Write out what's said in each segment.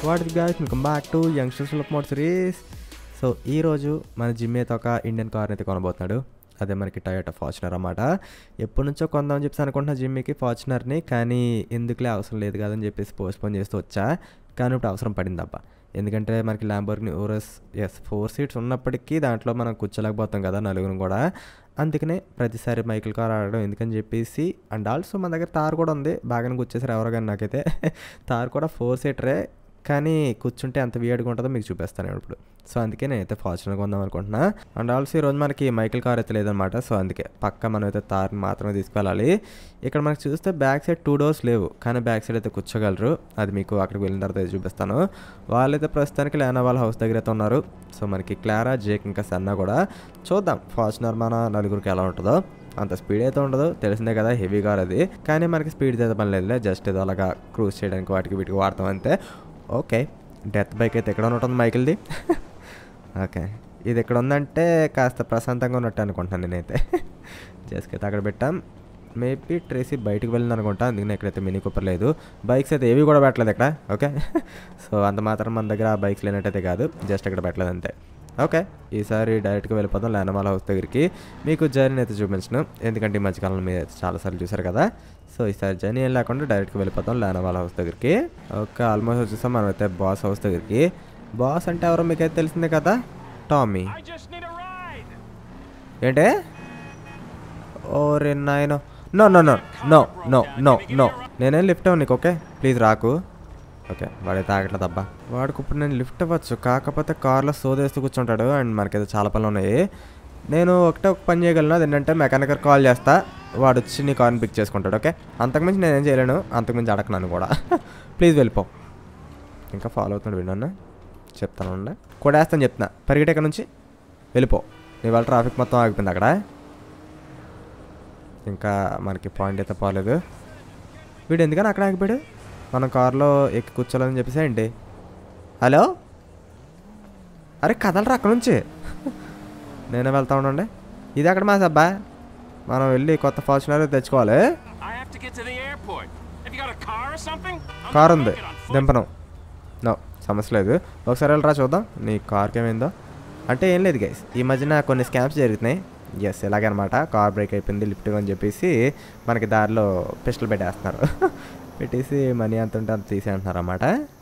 What is guys welcome back to youngsters లప్ mod series so ఈరోజు మన gym అయితే ఒక ఇండియన్ కార్ అయితే కొనబోతున్నాడు అదే మనకి టయోటా ఫార్చునర్ అన్నమాట ఎప్పటి నుంచో కొందామని చెప్పేసి అనుకుంటున్నా జిమ్మికి ఫార్చునర్ని కానీ ఎందుకులే అవసరం లేదు కదని చెప్పేసి పోస్ట్పోన్ చేస్తూ వచ్చా కానీ ఇప్పుడు అవసరం పడింది అబ్బా ఎందుకంటే మనకి Lamborghini Urus S four seats ఉన్నప్పటికీ దాంట్లో మనం కూర్చోలేకపోతాం కదా నలుగురు కూడా అందుకనే ప్రతిసారి మైకిల్ కార్ ఆడడం ఎందుకని చెప్పేసి అండ్ ఆల్సో మన దగ్గర తార్ కూడా ఉంది బాగానే కూర్చేసారు ఎవరో కానీ నాకైతే తార్ కూడా ఫోర్ సీటరే కానీ కూర్చుంటే ఎంత వియర్డ్గా ఉంటుందో మీకు చూపిస్తాను నేను ఇప్పుడు సో అందుకే నేనైతే ఫార్చునర్ కొందాం అనుకుంటున్నా అండ్ ఆల్సో ఈరోజు మనకి మైకిల్ కార్ అయితే లేదనమాట సో అందుకే పక్క మనం అయితే తార్ని మాత్రమే తీసుకెళ్ళాలి ఇక్కడ మనకి చూస్తే బ్యాక్ సైడ్ టూ డోర్స్ లేవు కానీ బ్యాక్ సైడ్ అయితే కూర్చోగలరు అది మీకు అక్కడికి వెళ్ళిన తర్వాత అయితే చూపిస్తాను వాళ్ళైతే ప్రస్తుతానికి లేనా వాళ్ళ హౌస్ దగ్గర అయితే ఉన్నారు సో మనకి క్లారా జేక్ ఇంకా సన్నా కూడా చూద్దాం ఫార్చునర్ మన నలుగురికి ఎలా ఉంటుందో అంత స్పీడ్ అయితే ఉండదు తెలిసిందే కదా హెవీ కార్ అది కానీ మనకి స్పీడ్ అయితే పని లేదులే జస్ట్ ఏదో అలాగా క్రూజ్ చేయడానికి వాటికి వీటికి వాడతాం అంతే ఓకే డెత్ బైక్ అయితే ఎక్కడ ఉంటుంది మైకిల్ది ఓకే ఇది ఎక్కడ ఉందంటే కాస్త ప్రశాంతంగా ఉన్నట్టు అనుకుంటున్నాను నేనైతే జస్ట్ అయితే అక్కడ పెట్టాం మేబీ ట్రేసీ బయటకు వెళ్ళింది అనుకుంటా అందుకని ఎక్కడైతే మినీ కూపర్ లేదు బైక్స్ అయితే ఏవి కూడా పెట్టలేదు ఇక్కడ ఓకే సో అంత మాత్రం మన దగ్గర ఆ బైక్స్ లేనట్టయితే కాదు జస్ట్ ఇక్కడ పెట్టలేదు అంతే ఓకే ఈసారి డైరెక్ట్గా వెళ్ళిపోతాం లేనమాల హౌస్ దగ్గరికి మీకు జర్నీ అయితే చూపించను ఎందుకంటే ఈ మధ్యకాలంలో మీరు అయితే చాలాసార్లు చూసారు కదా సో ఈసారి జర్నీ ఏం లేకుండా డైరెక్ట్గా వెళ్ళిపోతాం లేనమాల హౌస్ దగ్గరికి ఓకే ఆల్మోస్ట్ వచ్చేసాం మనం అయితే బాస్ హౌస్ దగ్గరికి బాస్ అంటే ఎవరో మీకైతే తెలిసిందే కదా Tommy I just need a ride. ఏంటే ఓరే నాయన no no no no no no no నేనేం లిఫ్ట్ అవ్వను నీకు ఓకే ప్లీజ్ రాకు ఓకే వాడైతే ఆగట్లేదు అబ్బా వాడికి ఇప్పుడు నేను లిఫ్ట్ అవ్వచ్చు కాకపోతే కార్లో సోదేస్తూ కూర్చుంటాడు అండ్ మనకైతే చాలా పనులు ఉన్నాయి నేను ఒకటే ఒక పని చేయగలను అదేంటంటే మెకానికర్ కాల్ చేస్తా వాడు వచ్చి నీ కార్ని పిక్ చేసుకుంటాడు ఓకే అంతకుమించి నేనేం చేయలేను అంతకుమించి అడగనాను కూడా ప్లీజ్ వెళ్ళిపో ఇంకా ఫాలో అవుతున్నాడు విన్నా చెప్తాను ఉండే కొడేస్తాను చెప్తున్నా పరిగెట్ ఎక్కడి నుంచి వెళ్ళిపో ఇవాళ ట్రాఫిక్ మొత్తం ఆగిపోయింది అక్కడ ఇంకా మనకి పాయింట్ అయితే పోలేదు వీడు ఎందుకని అక్కడ ఆగిపోయాడు మనం కార్లో ఎక్కి కూర్చోలేదని చెప్పేసి ఏంటి హలో అరే కదలరా అక్కడ నుంచి నేనే వెళ్తా ఉండండి ఇది అక్కడ మా సబ్బా మనం వెళ్ళి కొత్త ఫార్చునర్ తెచ్చుకోవాలి I have to get to the airport. Have you got a car or something? I'm car gonna ఉంది make it on foot. దింపను నో సమస్య లేదు ఒకసారి వెళ్ళరా చూద్దాం నీ కార్కి ఏమైందో అంటే ఏం లేదు గైస్ ఈ మధ్యన కొన్ని స్కామ్స్ జరుగుతున్నాయి ఎస్ ఎలాగనమాట కార్ బ్రేక్ అయిపోయింది లిఫ్ట్ అని చెప్పేసి మనకి దారిలో పిస్టల్ పెట్టేస్తున్నారు పెట్టేసి మనీ అంత ఉంటే అంత తీసే అంటున్నారు అన్నమాట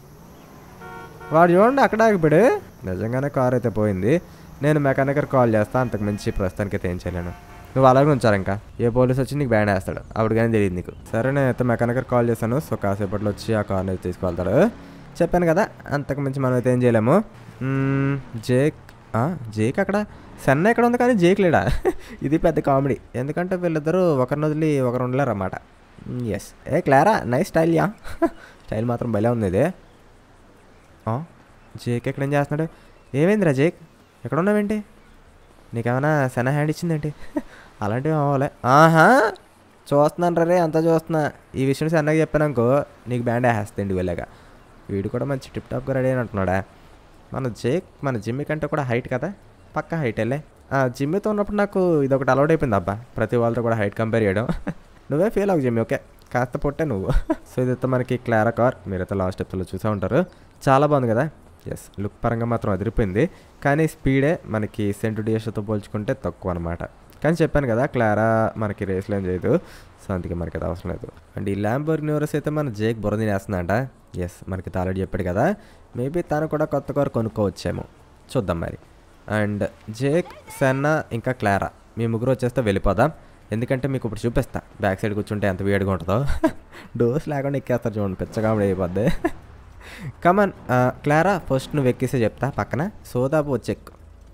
వాడు చూడండి అక్కడ ఆగిపోయాడు నిజంగానే కార్ అయితే పోయింది నేను మెకానికర్ కాల్ చేస్తా అంతకు మించి ప్రస్తుతానికి అయితే ఏం చేయలేను నువ్వు అలాగే ఉంచారు ఇంకా ఏ పోలీస్ వచ్చి నీకు బ్యాండ్ వేస్తాడు అప్పుడు కానీ తెలియదు నీకు సరే నేనైతే మెకానికర్ కాల్ చేశాను సో కాసేపట్లో వచ్చి ఆ కార్ని అయితే తీసుకువెళ్తాడు చెప్పాను కదా అంతకు మించి మనం అయితే ఏం చేయలేము మ్మ్, జేక్ ఆ, జేక్ అక్కడ సన్న ఎక్కడ ఉంది కానీ జేక్ లేడా ఇది పెద్ద కామెడీ ఎందుకంటే వీళ్ళిద్దరూ ఒకరిని వదిలి ఒకరు ఉండలేరు అన్నమాట ఎస్ ఏ Clara nice style yeah style మాత్రం భలే ఉంది ఇది ఆ, జేక్ ఎక్కడేం చేస్తున్నాడు ఏమైందిరా జేక్ ఎక్కడ ఉన్నావేంటి నీకేమైనా సెన హ్యాండ్ ఇచ్చిందేంటి అలాంటివి అవ్వాలి ఆహా చూస్తున్నాను రే అంతా చూస్తున్నా ఈ విషయం సన్నగా చెప్పాననుకో నీకు బ్యాండ్ వేసేస్తుంది వెళ్ళాక వీడు కూడా మంచి టిప్ టాప్గా రెడీ అని అంటున్నాడా మన జేక్ మన జిమ్మి కంటే కూడా హైట్ కదా పక్క హైట్ వెళ్ళే జిమ్మితో ఉన్నప్పుడు నాకు ఇది ఒకటి అలౌట్ అయిపోయింది అబ్బా ప్రతి వాళ్ళతో కూడా హైట్ కంపేర్ చేయడం నువ్వే ఫీల్ అవ్వకు జిమ్మి ఓకే కాస్త పొట్టే నువ్వు సో ఇదైతే మనకి క్లారా కార్ మీరైతే లాస్ట్ ఎపిసోడ్లో చూసే ఉంటారు చాలా బాగుంది కదా ఎస్ లుక్ పరంగా మాత్రం అదిరిపోయింది కానీ స్పీడే మనకి సెంటు డిఎస్తో పోల్చుకుంటే తక్కువ అనమాట కానీ చెప్పాను కదా క్లారా మనకి రేస్లో ఏం చేయదు సో అందుకే మనకి అది అవసరం లేదు అండ్ ఈ ల్యాంబర్గ్ న్యూరస్ అయితే మన జేక్ బుర్ర తినేస్తుందంట ఎస్ మనకి తాలడి చెప్పాడు కదా మేబీ తను కూడా కొత్త కారు కొనుక్కోవచ్చేమో చూద్దాం మరి అండ్ జేక్ సెన్నా ఇంకా క్లారా మీ ముగ్గురు వచ్చేస్తే వెళ్ళిపోదాం ఎందుకంటే మీకు ఇప్పుడు చూపిస్తా బ్యాక్ సైడ్ కూర్చుంటే ఎంత వేడిగా ఉంటుందో డోర్స్ లేకుండా ఎక్కేస్తారు చూడండి పిచ్చగా అయిపోద్ది కమన్ క్లారా ఫస్ట్ నువ్వు ఎక్కేసే చెప్తా పక్కన సోదాపు వచ్చి ఎక్కు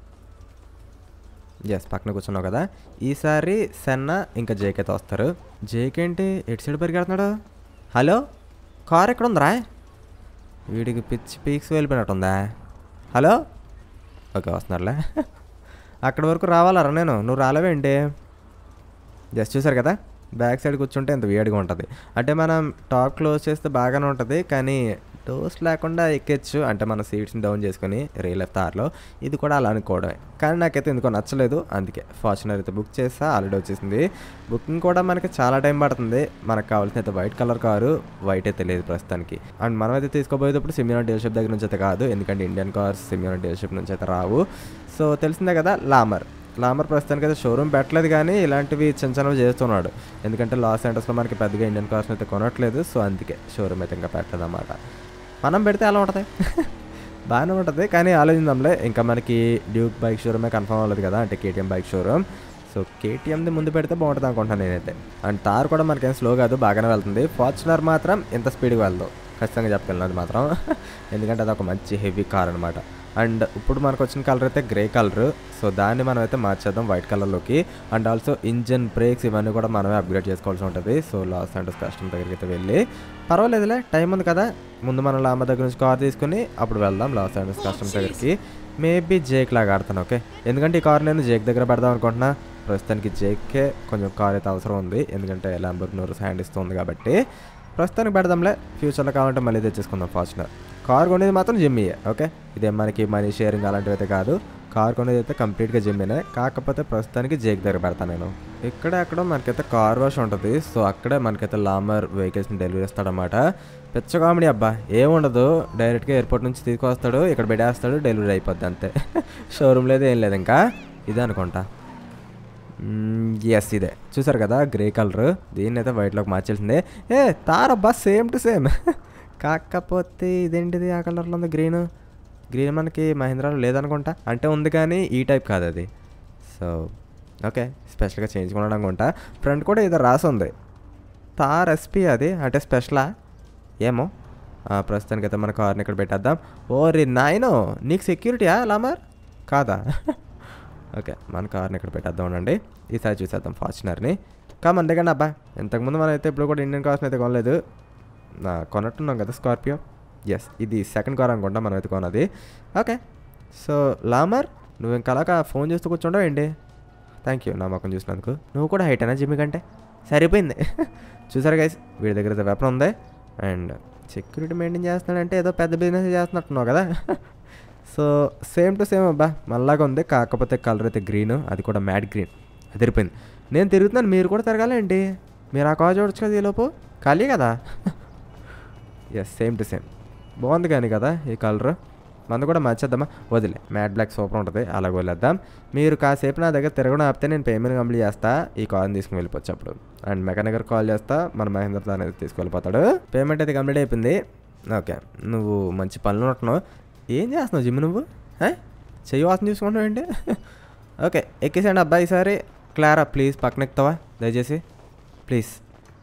ఎస్ పక్కన కూర్చున్నావు కదా ఈసారి సెన్న ఇంకా జేక్ అయితే వస్తారు జేక్ ఏంటి ఎటు సైడ్ పరిగెడుతున్నాడు హలో కార్ ఎక్కడ ఉందిరా వీడికి పిచ్చి పీక్స్ వెళ్ళిపోయినట్టుందా హలో ఓకే వస్తున్నారులే అక్కడి వరకు రావాలరా నేను నువ్వు రాలేవేంటి జస్ట్ చూసారు కదా బ్యాక్ సైడ్ కూర్చుంటే ఎంత వేడిగా ఉంటుంది అంటే మనం టాప్ క్లోజ్ చేస్తే బాగానే ఉంటుంది కానీ డోర్స్ లేకుండా ఎక్కొచ్చు అంటే మన సీట్స్ని డౌన్ చేసుకొని రియల్ ఎఫ్ తార్లో ఇది కూడా అలా అనుకోవడమే కానీ నాకైతే ఎందుకో నచ్చలేదు అందుకే ఫార్చునర్ అయితే బుక్ చేస్తా ఆల్రెడీ వచ్చేసింది బుకింగ్ కూడా మనకి చాలా టైం పడుతుంది మనకు కావాల్సిన అయితే వైట్ కలర్ కారు వైట్ అయితే లేదు ప్రస్తుతానికి అండ్ మనం అయితే తీసుకోబోయేటప్పుడు సిమియర్ డీలర్షిప్ దగ్గర నుంచి అయితే కాదు ఎందుకంటే ఇండియన్ కార్స్ సిమియర్ డీలర్షిప్ నుంచి అయితే రావు సో తెలిసిందే కదా లామర్ లామర్ ప్రస్తుతానికి అయితే షోరూమ్ పెట్టలేదు కానీ ఇలాంటివి చిన్న చిన్నవి చేస్తున్నాడు ఎందుకంటే లాస్ ఏంటస్లో మనకి పెద్దగా ఇండియన్ కార్స్ అయితే కొనట్లేదు సో అందుకే షోరూమ్ అయితే ఇంకా పెట్టలేదు అన్నమాట మనం పెడితే ఎలా ఉంటుంది బాగానే ఉంటుంది కానీ ఆలోచిందాంలే ఇంకా మనకి డ్యూక్ బైక్ షోరూమే కన్ఫర్మ్ అవ్వలేదు కదా అంటే కేటీఎం బైక్ షోరూమ్ సో కేటీఎంది ముందు పెడితే బాగుంటుంది అనుకుంటాను నేనైతే అండ్ తార్ కూడా మనకేం స్లో కాదు బాగానే వెళ్తుంది ఫార్చునర్ మాత్రం ఎంత స్పీడ్గా వెళ్దు ఖచ్చితంగా చెప్పగలను అది మాత్రం ఎందుకంటే అది ఒక మంచి హెవీ కార్ అనమాట అండ్ ఇప్పుడు మనకు వచ్చిన కలర్ అయితే గ్రే కలర్ సో దాన్ని మనం అయితే మార్చేద్దాం వైట్ కలర్లోకి అండ్ ఆల్సో ఇంజన్ బ్రేక్స్ ఇవన్నీ కూడా మనమే అప్గ్రేడ్ చేసుకోవాల్సి ఉంటుంది సో లాస్ అండ్ కస్టమర్ దగ్గరికి అయితే వెళ్ళి పర్వాలేదులే టైం ఉంది కదా ముందు మనం లాంబ దగ్గర నుంచి కార్ తీసుకుని అప్పుడు వెళ్దాం లాస్ అండ్ కస్టమర్ దగ్గరికి మేబీ జేక్ లాగా ఆడతాను ఓకే ఎందుకంటే ఈ కార్ నేను జేక్ దగ్గర పెడదాం అనుకుంటున్నా ప్రస్తుతానికి జేక్కే కొంచెం కార్ అయితే అవసరం ఉంది ఎందుకంటే ల్యాంబర్గ్ నోరు హ్యాండ్ ఇస్తుంది కాబట్టి ప్రస్తుతానికి పెడదాంలే ఫ్యూచర్లో కావాలంటే మళ్ళీ తెచ్చేసుకుందాం ఫార్చునర్ కార్ కొనేది మాత్రం జిమ్మియే ఓకే ఇదే మనకి మనీ షేరింగ్ అలాంటివి అయితే కాదు కార్ కొనేది అయితే కంప్లీట్గా జిమ్మేనే కాకపోతే ప్రస్తుతానికి జేక్ దగ్గర పెడతాను నేను ఇక్కడ ఎక్కడో మనకైతే కార్ వాష్ ఉంటుంది సో అక్కడే మనకైతే లామర్ వెహికల్స్ని డెలివరీ ఇస్తాడనమాట పిచ్చ కామెడీ అబ్బా ఏముండదు డైరెక్ట్గా ఎయిర్పోర్ట్ నుంచి తీసుకొస్తాడు ఇక్కడ పెట్టేస్తాడు డెలివరీ అయిపోద్ది అంతే షోరూమ్ లేదు ఏం లేదు ఇంకా ఇదే అనుకుంటా ఎస్ ఇదే చూసారు కదా గ్రే కలర్ దీన్ని అయితే వైట్లోకి మార్చేసిందే ఏ తారబ్బా సేమ్ టు సేమ్ కాకపోతే ఇదేంటిది ఆ కలర్లో ఉంది గ్రీన్ గ్రీన్ మనకి మహీంద్రాలో లేదనుకుంటా అంటే ఉంది కానీ ఈ టైప్ కాదు అది సో ఓకే స్పెషల్గా చేయించుకున్నాను అనుకుంటా ఫ్రంట్ కూడా ఏదో రాసి ఉంది తార్ ఎస్పీ అది అంటే స్పెషలా ఏమో ఆ, ప్రస్తుతానికైతే మన కార్ని ఇక్కడ పెట్టేద్దాం ఓ రే నాయనో నీకు సెక్యూరిటీయా లామర్ కాదా ఓకే మన కార్ని ఇక్కడ పెట్టేద్దాం ఉండండి ఈసారి చూసేద్దాం ఫార్చునర్ని కామన్ దగ్గర అబ్బా ఇంతకుముందు మనం అయితే ఇప్పుడు కూడా ఇండియన్ కార్స్ని అయితే కొనలేదు నా కొనట్టున్నాం కదా స్కార్పియో ఎస్ ఇది సెకండ్ కార్ అనుకుంటా మనం అయితే కొన్నది ఓకే సో లామర్ నువ్వు ఇంకా అలాగా ఫోన్ చేస్తూ కూర్చుండవు ఏంటి థ్యాంక్ యూ నా మొక్కం చూసినందుకు నువ్వు కూడా హైట్ అయినా జిమ్మి కంటే సరిపోయింది చూసారు గైస్ వీడి దగ్గర అయితే వెపన్ ఉంది అండ్ సెక్యూరిటీ మెయింటైన్ చేస్తున్నాడంటే ఏదో పెద్ద బిజినెస్ చేస్తున్నట్టున్నావు కదా సో సేమ్ టు సేమ్ అబ్బా మళ్ళాగా ఉంది కాకపోతే కలర్ అయితే గ్రీన్ అది కూడా మ్యాట్ గ్రీన్ అదిరిపోయింది నేను తిరుగుతున్నాను మీరు కూడా తిరగాలండి మీరు ఆ కార్ చూడొచ్చు కదా ఈలోపు ఖాళీ కదా ఎస్ సేమ్ టు సేమ్ బాగుంది కానీ కదా ఈ కలర్ మందు కూడా మార్చేద్దామా వదిలే మ్యాట్ బ్లాక్ సూపర్ ఉంటుంది అలాగ వదిలేద్దాం మీరు కాసేపు నా దగ్గర తిరగడం ఆపితే నేను పేమెంట్ కంప్లీట్ చేస్తా ఈ కార్ని తీసుకుని వెళ్ళిపోవచ్చు అప్పుడు అండ్ మెకానిక్ కాల్ చేస్తా మన మహేంద్ర తాను అయితే తీసుకెళ్ళిపోతాడు పేమెంట్ అయితే కంప్లీట్ అయిపోయింది ఓకే నువ్వు మంచి పనులు ఉంటున్నావు ఏం చేస్తున్నావు జిమ్ నువ్వు ఏ? చెయ్యి వాసన చూసుకుంటున్నావు ఏంటి ఓకే ఎక్కేసండి అబ్బాయి ఈసారి క్లారా ప్లీజ్ పక్కన ఎక్కుతావా దయచేసి ప్లీజ్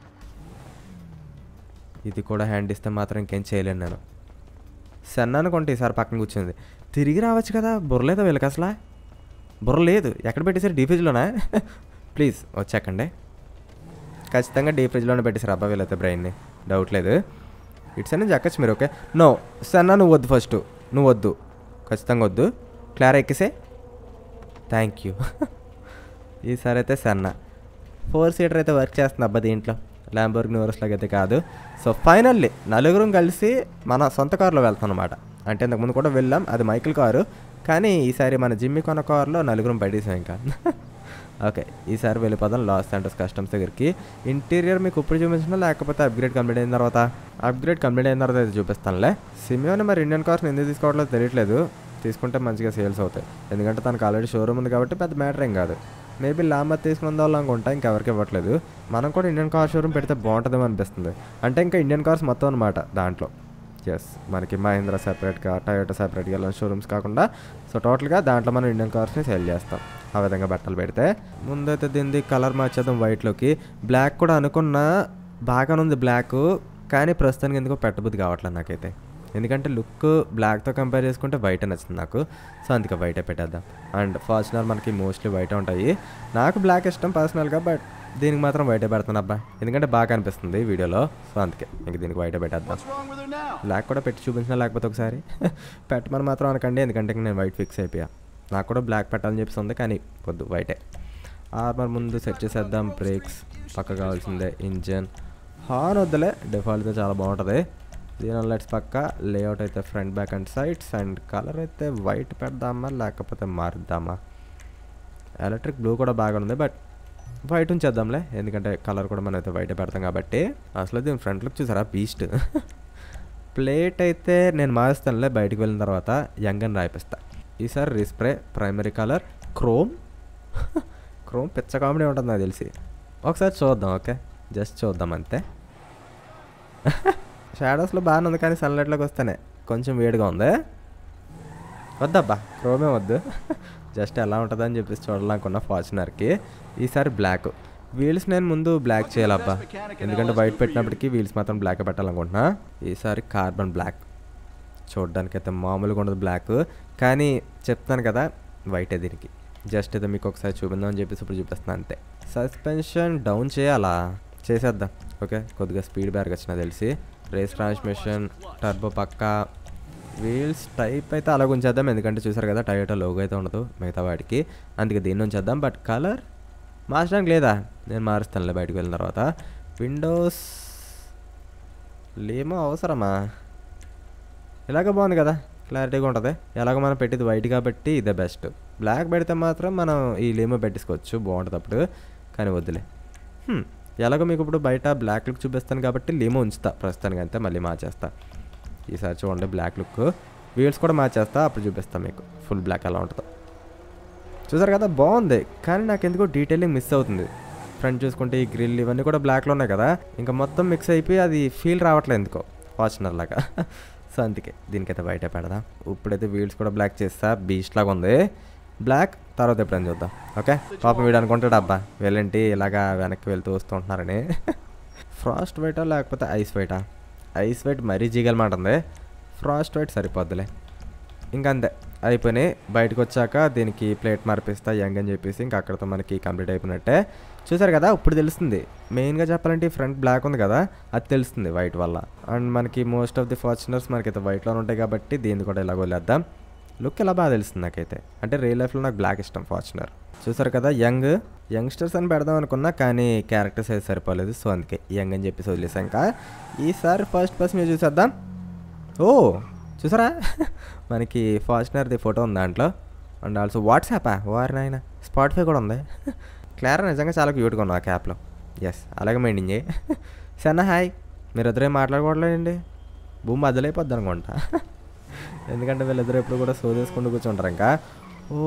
ఇది కూడా హ్యాండ్ ఇస్తే మాత్రం ఇంకేం చేయలేను నేను సన్న అనుకుంటే ఈసారి పక్కన కూర్చుంది తిరిగి రావచ్చు కదా బుర్ర లేదా వీళ్ళకి అసలు బుర్ర లేదు ఎక్కడ పెట్టేసారు డీ ఫ్రిడ్జ్లోనా ప్లీజ్ వచ్చాకండి ఖచ్చితంగా డీ ఫ్రిడ్జ్లోనే పెట్టేశారు అబ్బా వీళ్ళైతే బ్రెయిన్ని డౌట్ లేదు ఇట్స్ అనేది ఎక్కచ్చు మీరు ఓకే నో సన్న నువ్వు వద్దు ఫస్ట్ నువ్వు వద్దు ఖచ్చితంగా వద్దు క్లారా ఎక్కిసే థ్యాంక్ యూ ఈసారి అయితే సన్న ఫోర్ సీటర్ అయితే వర్క్ చేస్తుంది అబ్బా దీంట్లో ల్యాంబోర్గ్ న్యూరస్లాగా అయితే కాదు సో ఫైనల్లీ నలుగురం కలిసి మన సొంత కారులో వెళ్తాం అనమాట అంటే ఇంతకుముందు కూడా వెళ్ళాం అది మైకిల్ కారు కానీ ఈసారి మన జిమ్మి కొన్న కారులో నలుగురం పడేసాం ఇంకా ఓకే ఈసారి వెళ్ళిపోదాం లాస్ సెంటర్స్ కస్టమ్స్ దగ్గరికి ఇంటీరియర్ మీకు ఇప్పుడు చూపించినా లేకపోతే అప్గ్రేడ్ కంప్లీట్ అయిన తర్వాత అప్గ్రేడ్ కంప్లీట్ అయిన తర్వాత అయితే చూపిస్తానులే సిమియోని మరి ఇండియన్ కార్స్ని ఎందుకు తీసుకోవట్లేదు తెలియట్లేదు తీసుకుంటే మంచిగా సేల్స్ అవుతాయి ఎందుకంటే తనకు ఆల్రెడీ షోరూమ్ ఉంది కాబట్టి పెద్ద మ్యాటర్ ఏం కాదు మేబీ లాంబర్ తీసుకుని వాళ్ళు అనుకుంటా ఇంకెవరికి ఇవ్వట్లేదు మనం కూడా ఇండియన్ కార్ షోరూమ్ పెడితే బాగుంటుందేమో అనిపిస్తుంది అంటే ఇంకా ఇండియన్ కార్స్ మొత్తం అనమాట దాంట్లో ఎస్ మనకి మహీంద్ర సెపరేట్గా టయోటా సెపరేట్గా ఇలా షోరూమ్స్ కాకుండా సో టోటల్గా దాంట్లో మనం ఇండియన్ కార్స్ని సేల్ చేస్తాం ఆ విధంగా బట్టలు పెడితే ముందైతే దీన్ని కలర్ మార్చేద్దాం వైట్లోకి బ్లాక్ కూడా అనుకున్నా బాగానే ఉంది బ్లాక్ కానీ ప్రస్తుతానికి ఎందుకో పెట్టబుద్ధి కావట్లేదు నాకైతే ఎందుకంటే లుక్ బ్లాక్తో కంపేర్ చేసుకుంటే వైట్ నచ్చింది నాకు సో అందుకే వైటే పెట్టేద్దాం అండ్ ఫార్చునర్ మనకి మోస్ట్లీ వైటే ఉంటాయి నాకు బ్లాక్ ఇష్టం పర్సనల్గా బట్ దీనికి మాత్రం వైటే పెడతాను అబ్బా ఎందుకంటే బాగా అనిపిస్తుంది వీడియోలో సో అందుకే ఇంక దీనికి వైటే పెట్టేద్దాం What's wrong with her now? Black కూడా పెట్టి చూపించినా లేకపోతే ఒకసారి పెట్టమని మాత్రం అనకండి ఎందుకంటే ఇంక నేను వైట్ ఫిక్స్ అయిపోయా నాకు కూడా బ్లాక్ పెట్టాలని చెప్పిస్తుంది కానీ వద్దు వైటే ఆర్మర్ ముందు సెట్ చేసేద్దాం బ్రేక్స్ పక్క కావాల్సిందే ఇంజన్ హార్న్ వద్దులే డిఫాల్ట్గా చాలా బాగుంటుంది దీని లైట్స్ పక్క లేఅవుట్ అయితే front back and sides and colour అయితే వైట్ పెడదామా లేకపోతే మారుద్దామా ఎలక్ట్రిక్ బ్లూ కూడా బాగా ఉంది బట్ వైట్ ఉంచేద్దాంలే ఎందుకంటే కలర్ కూడా మనం అయితే వైట్ పెడతాం కాబట్టి అసలు దీని ఫ్రంట్ లుక్ చూసారా బీస్ట్ ప్లేట్ అయితే నేను మారుస్తానులే బయటికి వెళ్ళిన తర్వాత యంగ్ అని రాయిపిస్తా ఈసారి respray primary colour chrome chrome పిచ్చ కామెడీ ఉంటుంది నాకు తెలిసి ఒకసారి చూద్దాం ఓకే జస్ట్ చూద్దాం అంతే షాడోస్లో బాగానే ఉంది కానీ సన్లైట్లోకి వస్తేనే కొంచెం వేడిగా ఉంది వద్దబ్బా క్రోమే వద్దు జస్ట్ ఎలా ఉంటుందని చెప్పేసి చూడాలనుకున్న ఫార్చునర్కి ఈసారి బ్లాక్ వీల్స్ నేను ముందు బ్లాక్ చేయాలబ్బా ఎందుకంటే వైట్ పెట్టినప్పటికీ వీల్స్ మాత్రం బ్లాక్ పెట్టాలనుకుంటున్నా ఈసారి కార్బన్ బ్లాక్ చూడడానికి అయితే మామూలుగా ఉండదు బ్లాక్ కానీ చెప్తాను కదా వైటే దీనికి జస్ట్ అయితే మీకు ఒకసారి చూపిందాం అని చెప్పేసి ఇప్పుడు చూపిస్తున్నాను అంతే సస్పెన్షన్ డౌన్ చేయాలా చేసేద్దాం ఓకే కొద్దిగా స్పీడ్ బ్యాగ్ వచ్చిన తెలిసి రేస్ ట్రాన్స్మిషన్ టర్బో పక్క వీల్స్ టైప్ అయితే అలాగ ఉంచేద్దాం ఎందుకంటే చూసారు కదా టయోటా లోగో అయితే ఉండదు మిగతా వాటికి అందుకే దీన్ని ఉంచేద్దాం బట్ కలర్ మార్చడానికి లేదా నేను మారుస్తానులే బయటకు వెళ్ళిన తర్వాత విండోస్ లేమో అవసరమా ఇలాగ బాగుంది కదా క్లారిటీగా ఉంటుంది ఎలాగో మనం పెట్టేది వైట్ కాబట్టి ఇదే బెస్ట్ బ్లాక్ పెడితే మాత్రం మనం ఈ లేమో పెట్టేసుకోవచ్చు బాగుంటుంది అప్పుడు కానీ వద్దులే హ్మ్, ఎలాగో మీకు ఇప్పుడు బయట బ్లాక్ లుక్ చూపిస్తాను కాబట్టి లేమో ఉంచుతా ప్రస్తుతానికి అంతే మళ్ళీ మార్చేస్తా ఈసారి చూడండి బ్లాక్ లుక్ వీల్స్ కూడా మార్చేస్తా అప్పుడు చూపిస్తా మీకు ఫుల్ బ్లాక్ ఎలా ఉంటుందో చూసారు కదా బాగుంది కానీ నాకు ఎందుకో డీటెయిలింగ్ మిస్ అవుతుంది ఫ్రంట్ చూసుకుంటే ఈ గ్రిల్ ఇవన్నీ కూడా బ్లాక్లో ఉన్నాయి కదా ఇంకా మొత్తం మిక్స్ అయిపోయి అది ఫీల్ రావట్లేదు ఎందుకో ఫార్చునర్ లాగా సో అందుకే దీనికైతే బయట పెడదాం ఇప్పుడైతే వీల్స్ కూడా బ్లాక్ చేస్తా బీచ్ లాగా ఉంది బ్లాక్ తర్వాత ఎప్పుడైనా చూద్దాం ఓకే పాపం వీడు అనుకుంటాడు అబ్బా వెళ్ళంటి ఇలాగా వెనక్కి వెళ్తూ వస్తూ ఉంటున్నారని ఫ్రాస్ట్ వైటా లేకపోతే ఐస్ వైటా ఐస్ వైట్ మరీ జీగలమాటుంది ఫ్రాస్ట్ వైట్ సరిపోద్దులే ఇంకా అంతే అయిపోయినాయి బయటకు వచ్చాక దీనికి ప్లేట్ మార్పిస్తా యంగ్ అని చెప్పేసి ఇంకా అక్కడతో మనకి కంప్లీట్ అయిపోయినట్టే చూసారు కదా ఇప్పుడు తెలుస్తుంది మెయిన్గా చెప్పాలంటే ఈ ఫ్రంట్ బ్లాక్ ఉంది కదా అది తెలుస్తుంది వైట్ వల్ల అండ్ మనకి మోస్ట్ ఆఫ్ ది ఫార్చునర్స్ మనకైతే వైట్లో ఉంటాయి కాబట్టి దీన్ని కూడా ఇలా వదిలేద్దాం లుక్ ఎలా బాగా తెలుస్తుంది నాకైతే అంటే రియల్ లైఫ్లో నాకు బ్లాక్ ఇష్టం ఫార్చునర్ చూసారు కదా యంగ్ యంగ్స్టర్స్ అని పెడదాం అనుకున్నా కానీ క్యారెక్టర్స్ అయితే సరిపోలేదు సో అందుకే యంగ్ అని చెప్పేసి వదిలేసాం ఇంకా ఈసారి ఫస్ట్ పర్సన్ చూసేద్దాం ఓ చూసారా మనకి ఫార్చునర్ది ఫోటో ఉంది దాంట్లో అండ్ ఆల్సో వాట్సాపా వారి నాయన స్పాటిఫై కూడా ఉంది క్లారా నిజంగా చాలా క్యూట్గా ఉంది ఆ క్యాప్లో ఎస్ అలాగే మెయింటైన్ చేయి సన్న హాయ్ మీరు ఇద్దరే మాట్లాడుకోవట్లేదండి భూమి బద్దలైపోద్ది అనుకుంటా ఎందుకంటే వీళ్ళిద్దరు ఎప్పుడు కూడా సోదేసుకుంటూ కూర్చుంటారు ఇంకా ఓ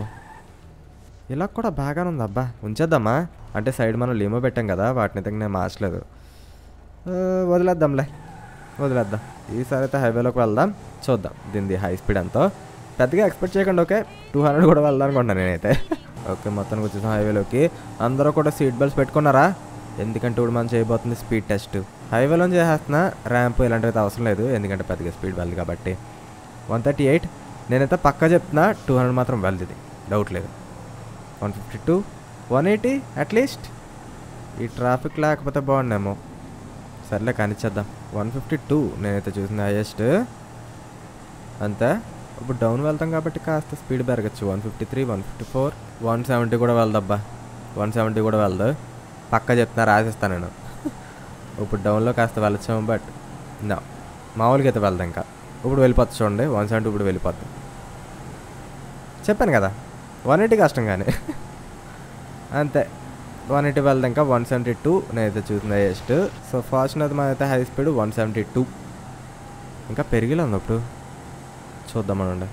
ఇలా కూడా బాగానే ఉంది అబ్బా ఉంచేద్దామా అంటే సైడ్ మనం లీమో పెట్టాం కదా వాటిని అయితే నేను మార్చలేదు ఆ, వదిలేద్దాంలే వదిలేద్దాం ఈసారి అయితే హైవేలోకి వెళ్దాం చూద్దాం దీనిది హై స్పీడ్ ఎంతో పెద్దగా ఎక్స్పెక్ట్ చేయకండి ఓకే టూ హండ్రెడ్ కూడా వెళ్దాం అనుకుంటాను నేనైతే ఓకే మొత్తానికి వచ్చేసాం హైవేలోకి అందరూ కూడా సీట్ బెల్ట్స్ పెట్టుకున్నారా ఎందుకంటే ఇప్పుడు మనం చేయబోతుంది స్పీడ్ టెస్ట్ హైవేలో చేసేస్తున్నా ర్యాంప్ ఇలాంటివి అయితే అవసరం లేదు ఎందుకంటే పెద్దగా స్పీడ్ వెళ్ళదు కాబట్టి వన్ థర్టీ ఎయిట్ నేనైతే పక్కా చెప్తున్నా టూ హండ్రెడ్ మాత్రం వెళ్తుంది డౌట్ లేదు one fifty two one eighty at least ఈ ట్రాఫిక్ లేకపోతే బాగుండేమో సర్లే కానిచ్చేద్దాం వన్ ఫిఫ్టీ టూ నేనైతే చూసిన హైయెస్ట్ అంతే ఇప్పుడు డౌన్ వెళ్తాం కాబట్టి కాస్త స్పీడ్ పెరగచ్చు one fifty three one fifty four one seventy కూడా వెళ్దబ్బా వన్ సెవెంటీ కూడా వెళ్దు పక్క చెప్తున్నా రాసిస్తాను నేను ఇప్పుడు డౌన్లో కాస్త వెళ్ళొచ్చాము బట్ నా మామూలుగా అయితే వెళ్దాం ఇంకా ఇప్పుడు వెళ్ళిపోతుంది చూడండి వన్ సెవెంటీ ఇప్పుడు వెళ్ళిపోతుంది చెప్పాను కదా వన్ ఎయిటీ కష్టం కానీ అంతే వన్ ఎయిటీ వెళ్దాం ఇంకా వన్ సెవెంటీ టూ నేనైతే చూసిన హైయెస్ట్ సో ఫార్చునర్ మన అయితే high speed one seventy two ఇంకా పెరిగిలా ఉంది ఇప్పుడు చూద్దామనండి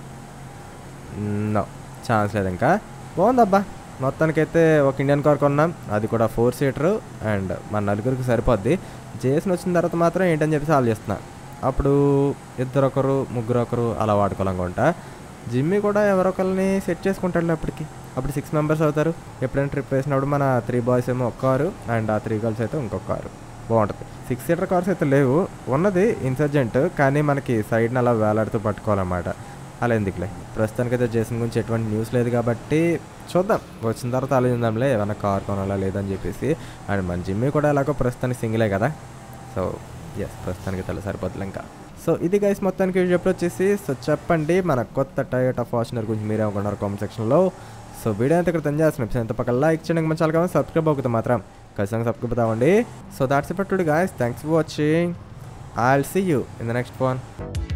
నో ఛాన్స్ లేదు ఇంకా బాగుందబ్బా మొత్తానికైతే ఒక ఇండియన్ కార్ కొన్నాం అది కూడా ఫోర్ సీటర్ అండ్ మన నలుగురికి సరిపోద్ది జేసన్ వచ్చిన తర్వాత మాత్రం ఏంటని చెప్పేసి ఆలోచిస్తున్నా అప్పుడు ఇద్దరు ఒకరు ముగ్గురు ఒకరు అలా వాడుకోవాలనుకుంటా జిమ్మి కూడా ఎవరొకరిని సెట్ చేసుకుంటాడు అప్పటికి అప్పుడు సిక్స్ మెంబర్స్ అవుతారు ఎప్పుడైనా ట్రిప్ వేసినప్పుడు మన త్రీ బాయ్స్ ఏమో ఒక కారు అండ్ ఆ త్రీ గర్ల్స్ అయితే ఇంకొక కారు బాగుంటుంది సిక్స్ సీటర్ కార్స్ అయితే లేవు ఉన్నది ఇన్సర్జెంట్ కానీ మనకి సైడ్ని అలా వేలాడుతూ పట్టుకోవాలన్నమాట అలా ఎందుకులే ప్రస్తుతానికి అయితే జేసన్ గురించి ఎటువంటి న్యూస్ లేదు కాబట్టి చూద్దాం వచ్చిన తర్వాత ఆలోచిద్దాంలే ఏమైనా కార్ కొనాలా లేదని చెప్పేసి అండ్ మన జిమ్మి కూడా ఎలాగో ప్రస్తుతానికి సింగిలే కదా సో ఎస్ ప్రస్తుతానికి తెల్ల సరిపోతుంది ఇంకా సో ఇది గైస్ మొత్తానికి చెప్పి వచ్చేసి సో చెప్పండి మన కొత్త టయోటా ఫార్చునర్ గురించి మీరే అనుకున్నారు కామెంట్ సెక్షన్లో సో వీడియో అయితే ఇక్కడ చేస్తున్నాం ఎంత పక్కన లైక్ చేయడానికి మంచి చాలా సబ్స్క్రైబ్ అవుతుంది మాత్రం ఖచ్చితంగా సబ్స్క్రైబ్ అవుతామండి సో దాట్స్ ఇప్పటి guys thanks for watching I will see you in the next one